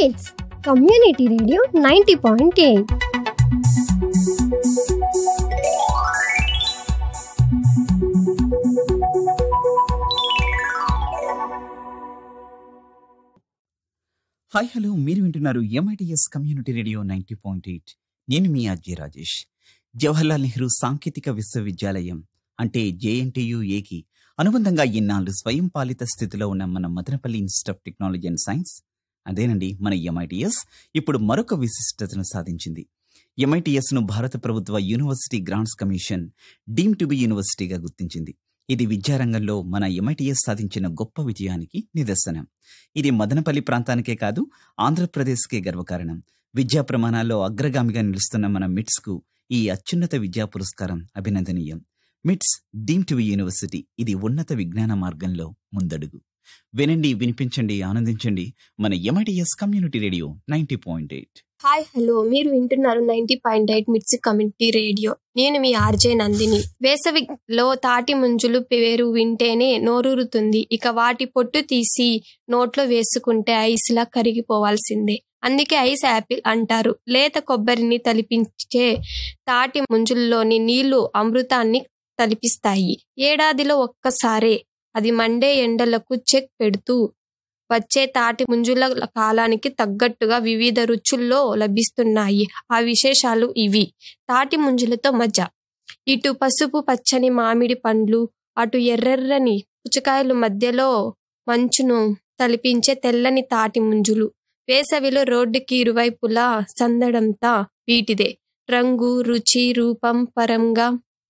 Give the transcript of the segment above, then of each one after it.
మిట్స్ community radio ninety point eight hi hello మీరు వింటున్నారు MITS community radio ninety point eight నేను మీ అజయ్ రాజేష్ జవహర్లాల్ నెహ్రూ సాంకేతిక విశ్వవిద్యాలయం అంటే జేఎన్టీయు ఏకి అనుబంధంగా ఇన్నాళ్ళు స్వయం పాలిత స్థితిలో ఉన్న మన Madanapalle institute of technology and science అదేనండి మన ఎంఐటిఎస్ ఇప్పుడు మరొక విశిష్టతను సాధించింది ఎంఐటిఎస్ ను భారత ప్రభుత్వ university grants commission deem to be యూనివర్సిటీగా గుర్తించింది ఇది విద్యారంగంలో మన ఎంఐటిఎస్ సాధించిన గొప్ప విజయానికి నిదర్శనం ఇది మదనపల్లి ప్రాంతానికే కాదు ఆంధ్రప్రదేశ్కే గర్వకారణం విద్యా ప్రమాణాల్లో అగ్రగామిగా నిలుస్తున్న మన మిట్స్కు ఈ అత్యున్నత విద్యా పురస్కారం అభినందనీయం మిట్స్ డీమ్ టు యూనివర్సిటీ ఇది ఉన్నత విజ్ఞాన మార్గంలో ముందడుగు వినండి వినిపించండి ఆనందించండి మన MITS community radio ninety point eight hi hello మీరు వింటున్నారు నైన్టీ పాయింట్ ఎయిట్ మిర్చి కమ్యూనిటీ రేడియో నేను మీ ఆర్జే నందిని వేసవిలో తాటి ముంజులు పేరు వింటేనే నోరూరుతుంది ఇక వాటి పొట్టు తీసి నోట్లో వేసుకుంటే ఐస్లా కరిగిపోవాల్సిందే అందుకే ఐస్ యాపిల్ అంటారు లేత కొబ్బరిని తలిపించే తాటి ముంజుల్లోని నీళ్లు అమృతాన్ని తలిపిస్తాయి ఏడాదిలో ఒక్కసారే అది మండే ఎండలకు చెక్ పెడుతూ వచ్చే తాటి ముంజుల కాలానికి తగ్గట్టుగా వివిధ రుచుల్లో లభిస్తున్నాయి ఆ విశేషాలు ఇవి తాటి ముంజులతో మజా ఇటు పసుపు పచ్చని మామిడి పండ్లు అటు ఎర్రెర్రని పుచ్చకాయలు మధ్యలో మంచును తలిపించే తెల్లని తాటి ముంజులు వేసవిలో రోడ్డుకి ఇరువైపులా సందడంతా వీటిదే రంగు రుచి రూపం పరంగా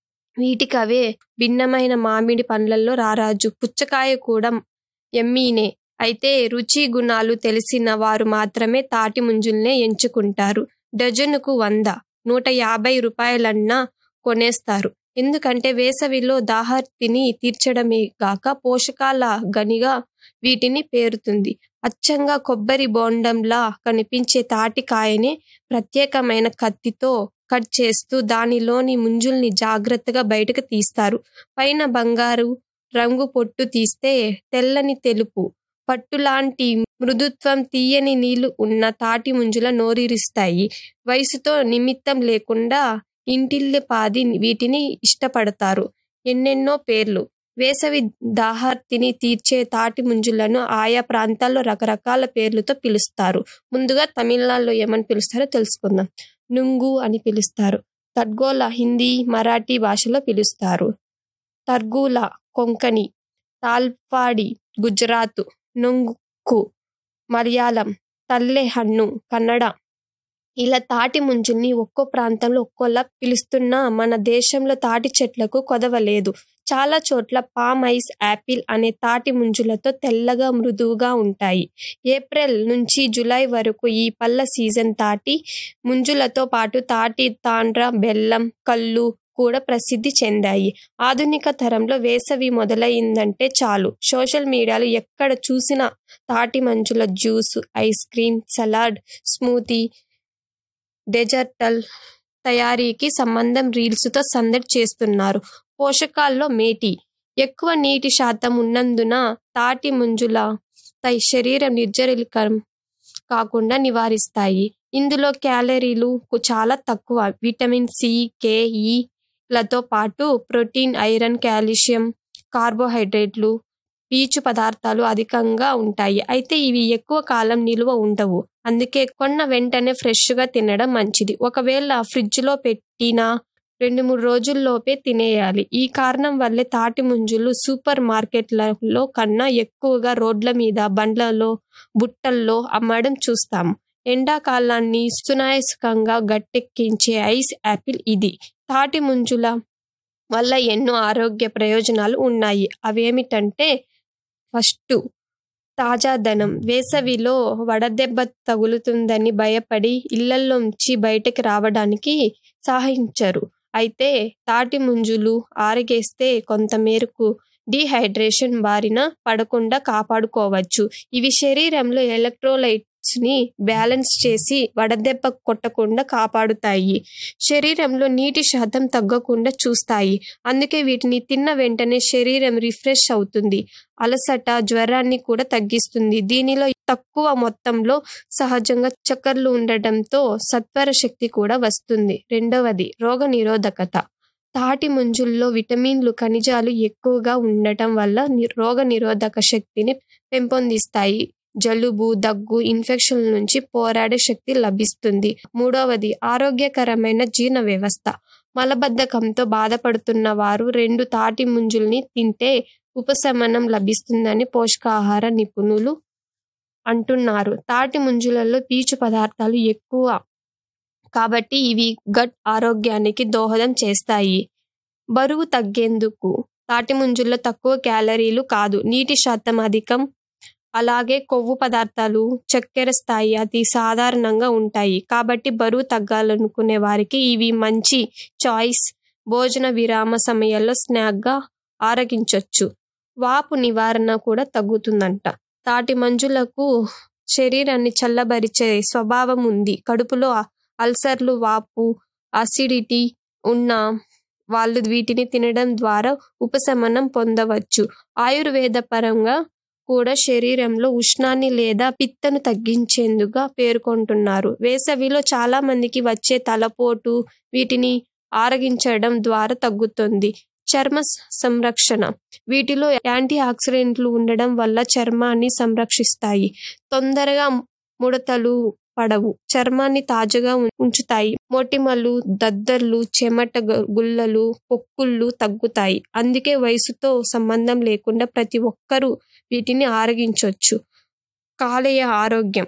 వీటికవే భిన్నమైన మామిడి పండ్లలో రారాజు పుచ్చకాయ కూడా ఎమ్మీనే అయితే రుచి గుణాలు తెలిసిన వారు మాత్రమే తాటి ముంజుల్నే ఎంచుకుంటారు డజనుకు వంద నూట యాభై రూపాయలన్నా కొనేస్తారు ఎందుకంటే వేసవిలో దాహర్తిని తీర్చడమే గాక పోషకాల గనిగా వీటిని పేరుతుంది అచ్చంగా కొబ్బరి బోండంలా కనిపించే తాటికాయనే ప్రత్యేకమైన కత్తితో కట్ చేస్తూ దానిలోని ముంజుల్ని జాగ్రత్తగా బయటకు తీస్తారు పైన బంగారు రంగు పొట్టు తీస్తే తెల్లని తెలుపు పట్టులాంటి మృదుత్వం తీయని నీళ్లు ఉన్న తాటి ముంజుల నోరిరిస్తాయి వయసుతో నిమిత్తం లేకుండా ఇంటిల్లిపాది వీటిని ఇష్టపడతారు ఎన్నెన్నో పేర్లు వేసవి దాహార్తిని తీర్చే తాటి ముంజులను ఆయా ప్రాంతాల్లో రకరకాల పేర్లతో పిలుస్తారు ముందుగా తమిళనాడులో ఏమని పిలుస్తారో తెలుసుకుందాం నుంగు అని పిలుస్తారు తడ్గోల హిందీ మరాఠీ భాషలో పిలుస్తారు తర్గూల కొంకణి తాల్పాడి గుజరాత్ నొంగు మలయాళం తల్లె హన్ను కన్నడ ఇలా తాటి ముంజుల్ని ఒక్కో ప్రాంతంలో ఒక్కోలా పిలుస్తున్నా మన దేశంలో తాటి చెట్లకు కొదవలేదు చాలా చోట్ల పామ్ ఐస్ యాపిల్ అనే తాటి ముంజులతో తెల్లగా మృదువుగా ఉంటాయి ఏప్రిల్ నుంచి జూలై వరకు ఈ పళ్ళ సీజన్ తాటి ముంజులతో పాటు తాటి తాండ్ర బెల్లం కళ్ళు కూడా ప్రసిద్ధి చెందాయి ఆధునిక తరంలో వేసవి మొదలైందంటే చాలు సోషల్ మీడియాలో ఎక్కడ చూసినా తాటి మంచుల juice ice cream salad smoothie డెజర్టల్ తయారీకి సంబంధం రీల్స్తో సందడి చేస్తున్నారు పోషకాల్లో మేటి ఎక్కువ నీటి శాతం ఉన్నందున తాటి ముంజుల తై శరీరం నిర్జలీకరం కాకుండా నివారిస్తాయి ఇందులో క్యాలరీలు చాలా తక్కువ విటమిన్ సి కే ఈ లతో పాటు ప్రోటీన్ ఐరన్ కాల్షియం కార్బోహైడ్రేట్లు పీచు పదార్థాలు అధికంగా ఉంటాయి అయితే ఇవి ఎక్కువ కాలం నిలువ ఉండవు అందుకే కొన్న వెంటనే ఫ్రెష్గా తినడం మంచిది ఒకవేళ ఫ్రిడ్జ్లో పెట్టినా రెండు మూడు రోజుల్లోపే తినేయాలి ఈ కారణం వల్లే తాటి ముంజులు సూపర్ మార్కెట్లలో కన్నా ఎక్కువగా రోడ్ల మీద బండ్లలో బుట్టల్లో అమ్మడం చూస్తాము ఎండాకాలాన్ని సునాయసకంగా గట్టెక్కించే ఐస్ యాపిల్ ఇది తాటి ముంజుల వల్ల ఎన్నో ఆరోగ్య ప్రయోజనాలు ఉన్నాయి అవేమిటంటే ఫస్ట్ తాజాదనం వేసవిలో వడదెబ్బ తగులుతుందని భయపడి ఇళ్లలోంచి బయటకు రావడానికి సహాయించరు అయితే తాటి ముంజులు ఆరగేస్తే కొంతమేరకు డీహైడ్రేషన్ బారిన పడకుండా కాపాడుకోవచ్చు ఇవి శరీరంలో ఎలక్ట్రోలైట్ ని బ్యాలెన్స్ చేసి వడదెబ్బ కొట్టకుండా కాపాడుతాయి శరీరంలో నీటి శాతం తగ్గకుండా చూస్తాయి అందుకే వీటిని తిన్న వెంటనే శరీరం రిఫ్రెష్ అవుతుంది అలసట జ్వరాన్ని కూడా తగ్గిస్తుంది దీనిలో తక్కువ మొత్తంలో సహజంగా చక్కర్లు ఉండటంతో సత్వర శక్తి కూడా వస్తుంది రెండవది రోగ నిరోధకత తాటి ముంజుల్లో విటమిన్లు ఖనిజాలు ఎక్కువగా ఉండటం వల్ల ని- రోగ నిరోధక శక్తిని పెంపొందిస్తాయి జలుబు దగ్గు ఇన్ఫెక్షన్ల నుంచి పోరాడే శక్తి లభిస్తుంది మూడవది ఆరోగ్యకరమైన జీర్ణ వ్యవస్థ మలబద్ధకంతో బాధపడుతున్న వారు రెండు తాటి ముంజుల్ని తింటే ఉపశమనం లభిస్తుందని పోషకాహార నిపుణులు అంటున్నారు తాటి ముంజులలో పీచు పదార్థాలు ఎక్కువ కాబట్టి ఇవి గట్ ఆరోగ్యానికి దోహదం చేస్తాయి బరువు తగ్గేందుకు తాటి ముంజుల్లో తక్కువ క్యాలరీలు కాదు నీటి శాతం అధికం అలాగే కొవ్వు పదార్థాలు చక్కెర స్థాయి అతి సాధారణంగా ఉంటాయి కాబట్టి బరువు తగ్గాలనుకునే వారికి ఇవి మంచి చాయిస్ భోజన విరామ సమయాల్లో స్నాక్గా ఆరగించవచ్చు వాపు నివారణ కూడా తగ్గుతుందంట తాటి మంజులకు శరీరాన్ని చల్లబరిచే స్వభావం ఉంది కడుపులో అల్సర్లు వాపు అసిడిటీ ఉన్న వాళ్ళు వీటిని తినడం ద్వారా ఉపశమనం పొందవచ్చు ఆయుర్వేద పరంగా కూడా శరీరంలో ఉష్ణాన్ని లేదా పిత్తను తగ్గించేందుగా పేర్కొంటున్నారు వేసవిలో చాలా మందికి వచ్చే తలపోటు వీటిని ఆరగించడం ద్వారా తగ్గుతుంది చర్మ స- సంరక్షణ వీటిలో యాంటీ ఆక్సిడెంట్లు ఉండడం వల్ల చర్మాన్ని సంరక్షిస్తాయి తొందరగా ముడతలు పడవు చర్మాన్ని తాజాగా ఉం- ఉంచుతాయి మొటిమలు దద్దర్లు చెమట గ- గుల్లలు పొక్కుళ్ళు తగ్గుతాయి అందుకే వయసుతో సంబంధం లేకుండా ప్రతి ఒక్కరూ వీటిని ఆరగించవచ్చు కాలేయ ఆరోగ్యం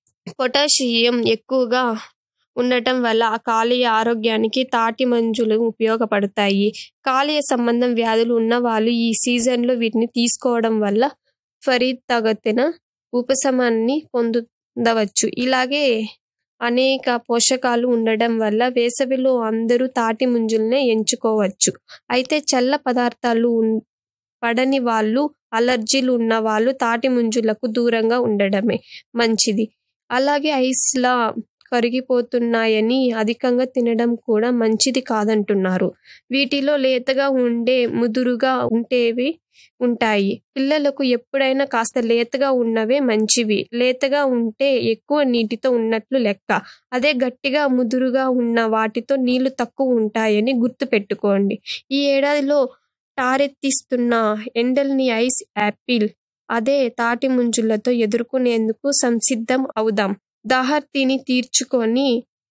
పొటాషియం ఎక్కువగా ఉండటం వల్ల ఆ కాలేయ ఆరోగ్యానికి తాటి మంజులు ఉపయోగపడతాయి కాలేయ సంబంధం వ్యాధులు ఉన్న వాళ్ళు ఈ సీజన్లో వీటిని తీసుకోవడం వల్ల త్వరితగతిన ఉపశమాన్ని పొందవచ్చు ఇలాగే అనేక పోషకాలు ఉండడం వల్ల వేసవిలో అందరూ తాటి ముంజుల్నే ఎంచుకోవచ్చు అయితే చల్ల పదార్థాలు ఉన్- పడని వాళ్ళు అలర్జీలు ఉన్న వాళ్ళు తాటి ముంజులకు దూరంగా ఉండడమే మంచిది అలాగే ఐస్లా కరిగిపోతున్నాయని అధికంగా తినడం కూడా మంచిది కాదంటున్నారు వీటిలో లేతగా ఉండే ముదురుగా ఉంటేవి ఉంటాయి పిల్లలకు ఎప్పుడైనా కాస్త లేతగా ఉన్నవే మంచివి లేతగా ఉంటే ఎక్కువ నీటితో ఉన్నట్లు లెక్క అదే గట్టిగా ముదురుగా ఉన్న వాటితో నీళ్లు తక్కువ ఉంటాయని గుర్తు పెట్టుకోండి ఈ ఏడాదిలో టారెత్తిస్తున్న ఎండల్ని ఐస్ యాపిల్ అదే తాటి ముంజులతో ఎదుర్కొనేందుకు సంసిద్ధం అవుదాం దాహర్తిని తీర్చుకొని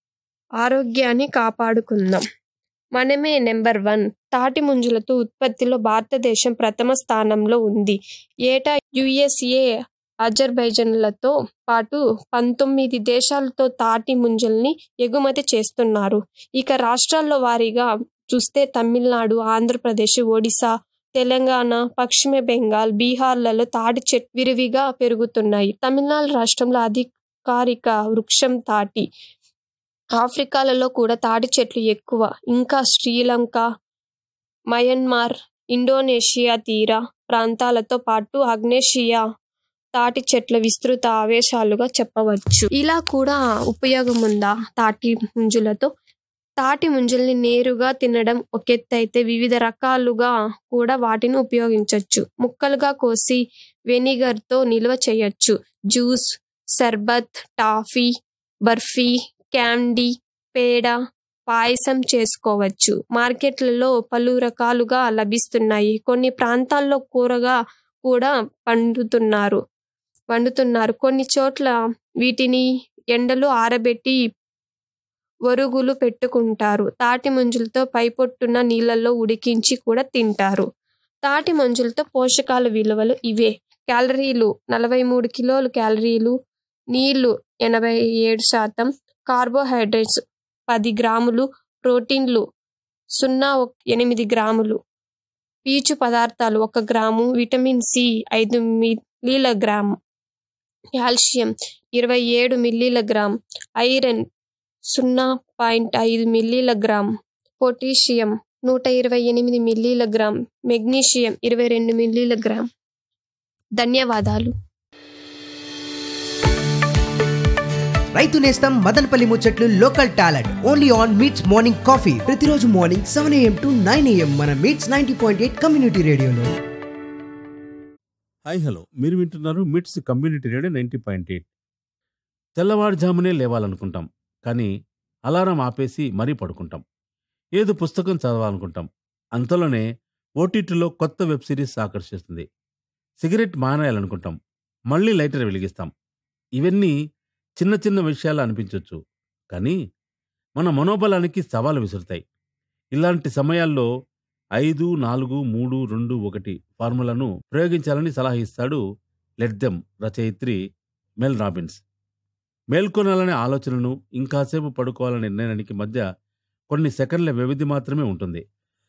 ఆరోగ్యాన్ని కాపాడుకుందాం మనమే నెంబర్ వన్ తాటి ముంజులతో ఉత్పత్తిలో భారతదేశం ప్రథమ స్థానంలో ఉంది ఏటా యుఎస్ఏ అజర్బైజాన్లతో పాటు పంతొమ్మిది దేశాలతో తాటి ముంజల్ని ఎగుమతి చేస్తున్నారు ఇక రాష్ట్రాల్లో వారీగా చూస్తే తమిళనాడు ఆంధ్రప్రదేశ్ ఒడిశా తెలంగాణ పశ్చిమ బెంగాల్ బీహార్లలో తాటి చెట్లు విరివిగా పెరుగుతున్నాయి తమిళనాడు రాష్ట్రంలో అధికారిక వృక్షం తాటి ఆఫ్రికాలలో కూడా తాటి చెట్లు ఎక్కువ ఇంకా శ్రీలంక మయన్మార్ ఇండోనేషియా తీర ప్రాంతాలతో పాటు ఆగ్నేషియా తాటి చెట్ల విస్తృత ఆవేశాలుగా చెప్పవచ్చు ఇలా కూడా ఉపయోగం ఉందా తాటి ముంజులతో తాటి ముంజల్ని నేరుగా తినడం ఒక ఎత్తు అయితే వివిధ రకాలుగా కూడా వాటిని ఉపయోగించవచ్చు ముక్కలుగా కోసి వెనిగర్తో నిల్వ చేయొచ్చు జ్యూస్ సర్బత్ టాఫీ బర్ఫీ క్యాండీ పేడ పాయసం చేసుకోవచ్చు మార్కెట్లలో పలు రకాలుగా లభిస్తున్నాయి కొన్ని ప్రాంతాల్లో కూరగా కూడా పండుతున్నారు వండుతున్నారు కొన్ని చోట్ల వీటిని ఎండలో ఆరబెట్టి ఒరుగులు పెట్టుకుంటారు తాటి ముంజులతో పైపొట్టున నీళ్ళల్లో ఉడికించి కూడా తింటారు తాటి మంజులతో పోషకాల విలువలు ఇవే క్యాలరీలు నలభై మూడు కిలోలు క్యాలరీలు నీళ్లు ఎనభై ఏడు శాతం కార్బోహైడ్రేట్స్ పది గ్రాములు ప్రోటీన్లు సున్నా ఒక్- ఎనిమిది గ్రాములు పీచు పదార్థాలు ఒక గ్రాము విటమిన్ సి ఐదు మిల్లీల గ్రాము కాల్షియం ఇరవై ఏడు మిల్లీల గ్రామ్ ఐరన్ సున్నా పాయింట్ ఐదు మిల్లీల గ్రామ్ పొటాషియం నూట ఇరవై ఎనిమిది మిల్లీల గ్రామ్ మెగ్నీషియం ఇరవై రెండు మిల్లీల గ్రామ్ ధన్యవాదాలు రైతు నేస్తం మదనపల్లి ముచ్చట్లు local talent only on MITS morning coffee ప్రతిరోజు morning seven AM to nine AM మన MITS ninety point eight community రేడియోలో హాయ్ హలో మీరు వింటున్నారు MITS community radio ninety point eight తెల్లవారుజామునే లేవాలనుకుంటాం కానీ అలారం ఆపేసి మరీ పడుకుంటాం ఏదో పుస్తకం చదవాలనుకుంటాం అంతలోనే ఓటీటీలో కొత్త వెబ్ సిరీస్ ఆకర్షిస్తుంది సిగరెట్ మానేయాలనుకుంటాం మళ్ళీ లైటర్ వెలిగిస్తాం ఇవన్నీ చిన్న చిన్న విషయాలు అనిపించవచ్చు కానీ మన మనోబలానికి సవాలు విసురుతాయి ఇలాంటి సమయాల్లో ఐదు నాలుగు మూడు రెండు ఒకటి ఫార్ములాను ప్రయోగించాలని సలహా ఇస్తాడు లెడ్దెం రచయిత్రి మెల్ రాబిన్స్ మేల్కొనాలనే ఆలోచనను ఇంకాసేపు పడుకోవాలనే నిర్ణయానికి మధ్య కొన్ని సెకండ్ల వ్యవధి మాత్రమే ఉంటుంది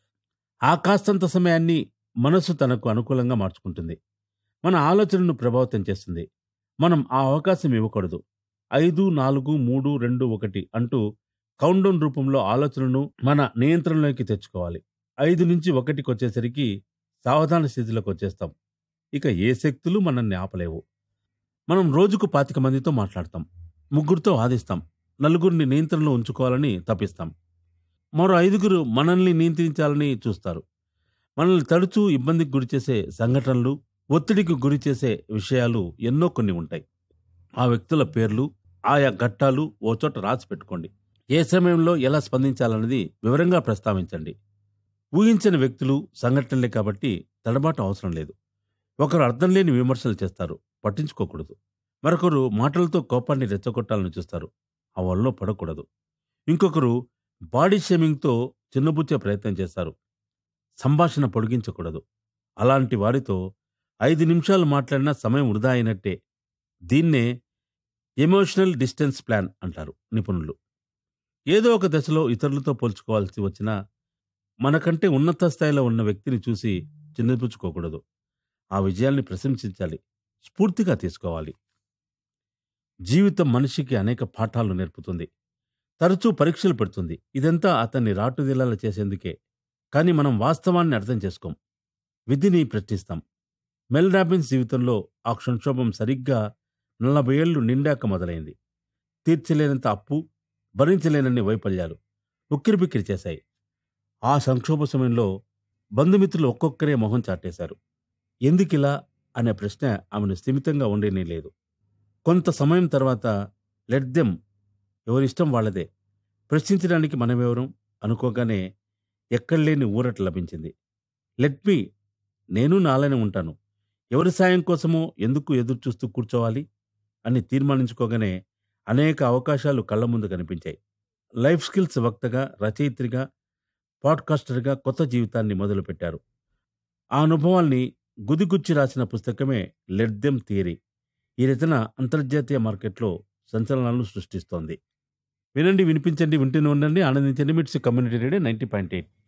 ఆ కాస్తంత సమయాన్ని మనసు తనకు అనుకూలంగా మార్చుకుంటుంది మన ఆలోచనను ప్రభావితం చేస్తుంది మనం ఆ అవకాశం ఇవ్వకూడదు ఐదు నాలుగు మూడు రెండు ఒకటి అంటూ కౌంటౌన్ రూపంలో ఆలోచనను మన నియంత్రణలోకి తెచ్చుకోవాలి ఐదు నుంచి ఒకటికి వచ్చేసరికి సావధాన స్థితిలోకి వచ్చేస్తాం ఇక ఏ శక్తులు మనల్ని ఆపలేవు మనం రోజుకు పాతిక మందితో మాట్లాడతాం ముగ్గురితో వాదిస్తాం నలుగురిని నియంత్రణలో ఉంచుకోవాలని తప్పిస్తాం మరో ఐదుగురు మనల్ని నియంత్రించాలని చూస్తారు మనల్ని తరచూ ఇబ్బందికి గురిచేసే సంఘటనలు ఒత్తిడికి గురిచేసే విషయాలు ఎన్నో కొన్ని ఉంటాయి ఆ వ్యక్తుల పేర్లు ఆయా ఘట్టాలు ఓ చోట రాసి పెట్టుకోండి ఏ సమయంలో ఎలా స్పందించాలన్నది వివరంగా ప్రస్తావించండి ఊహించని వ్యక్తులు సంఘటనలే కాబట్టి తడబాటు అవసరం లేదు ఒకరు అర్థం లేని విమర్శలు చేస్తారు పట్టించుకోకూడదు మరొకరు మాటలతో కోపాన్ని రెచ్చగొట్టాలని చూస్తారు ఆ వల్ల పడకూడదు ఇంకొకరు బాడీ షేమింగ్తో చిన్నబుచ్చే ప్రయత్నం చేస్తారు సంభాషణ పొడిగించకూడదు అలాంటి వారితో ఐదు నిమిషాలు మాట్లాడినా సమయం వృధా అయినట్టే దీన్నే ఎమోషనల్ డిస్టెన్స్ ప్లాన్ అంటారు నిపుణులు ఏదో ఒక దశలో ఇతరులతో పోల్చుకోవాల్సి వచ్చినా మనకంటే ఉన్నత స్థాయిలో ఉన్న వ్యక్తిని చూసి చిన్నపుచ్చుకోకూడదు ఆ విజయాల్ని ప్రశంసించాలి స్ఫూర్తిగా తీసుకోవాలి జీవితం మనిషికి అనేక పాఠాలు నేర్పుతుంది తరచూ పరీక్షలు పెడుతుంది ఇదంతా అతన్ని రాటుదిల్లాల చేసేందుకే కానీ మనం వాస్తవాన్ని అర్థం చేసుకోం విధిని ప్రశ్నిస్తాం మెల్ రాబిన్స్ జీవితంలో ఆ సంక్షోభం సరిగ్గా నలభై ఏళ్లు నిండాక మొదలైంది తీర్చలేనంత అప్పు భరించలేనన్ని వైఫల్యాలు ఉక్కిరిబిక్కిరి చేశాయి ఆ సంక్షోభ సమయంలో బంధుమిత్రులు ఒక్కొక్కరే మొహం చాటేశారు ఎందుకిలా అనే ప్రశ్న ఆమెను స్థిమితంగా ఉండేనే లేదు కొంత సమయం తర్వాత లెట్ దెమ్ ఎవరిష్టం వాళ్ళదే ప్రశ్నించడానికి మనమెవరం అనుకోగానే ఎక్కడలేని ఊరట లభించింది లెట్ మీ నేను నాలనే ఉంటాను ఎవరి సాయం కోసమో ఎందుకు ఎదురు చూస్తూ కూర్చోవాలి అని తీర్మానించుకోగానే అనేక అవకాశాలు కళ్ళ ముందు కనిపించాయి లైఫ్ స్కిల్స్ వక్తగా రచయిత్రిగా పాడ్కాస్టర్గా కొత్త జీవితాన్ని మొదలుపెట్టారు ఆ అనుభవాల్ని గుదిగుచ్చి రాసిన పుస్తకమే లెట్ దెమ్ థియరీ ఈ రచన అంతర్జాతీయ మార్కెట్లో సంచలనాలను సృష్టిస్తోంది వినండి వినిపించండి వింటూనే ఉండండి ఆనందించండి MITS community radio ninety point eight